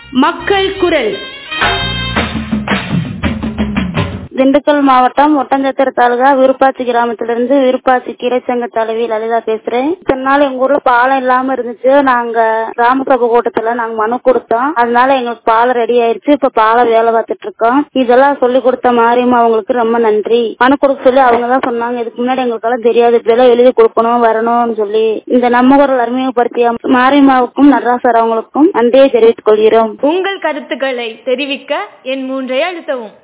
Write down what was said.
மக்கள் குரல் திண்டுக்கல் மாவட்டம் ஒட்டஞ்சத்திர தாலுகா விருப்பாச்சி கிராமத்திலிருந்து விருப்பாச்சி கீரை சங்க தலைவி லலிதா பேசுறேன் இத்தனை நாள் எங்க ஊர்ல பாலம் இல்லாம இருந்துச்சு நாங்க கிராம சபை கூட்டத்துல நாங்க மனு கொடுத்தோம் அதனால எங்களுக்கு பாலம் ரெடி ஆயிருச்சு இப்ப பாலம் வேலை பார்த்துட்டு இருக்கோம் இதெல்லாம் சொல்லி கொடுத்த மாரியம்மா அவங்களுக்கு ரொம்ப நன்றி மனு கொடுக்க சொல்லி அவங்க தான் சொன்னாங்க இதுக்கு முன்னாடி எங்களுக்கெல்லாம் தெரியாது இப்படியெல்லாம் எழுதி கொடுக்கணும் வரணும்னு சொல்லி இந்த நம்ம குரல் அறிமுகப்படுத்திய மாரியம்மாவுக்கும் நடராசர் அவங்களுக்கும் நன்றியை தெரிவித்துக் கொள்கிறோம் உங்கள் கருத்துக்களை தெரிவிக்க என் மூன்றை அழுத்தவும்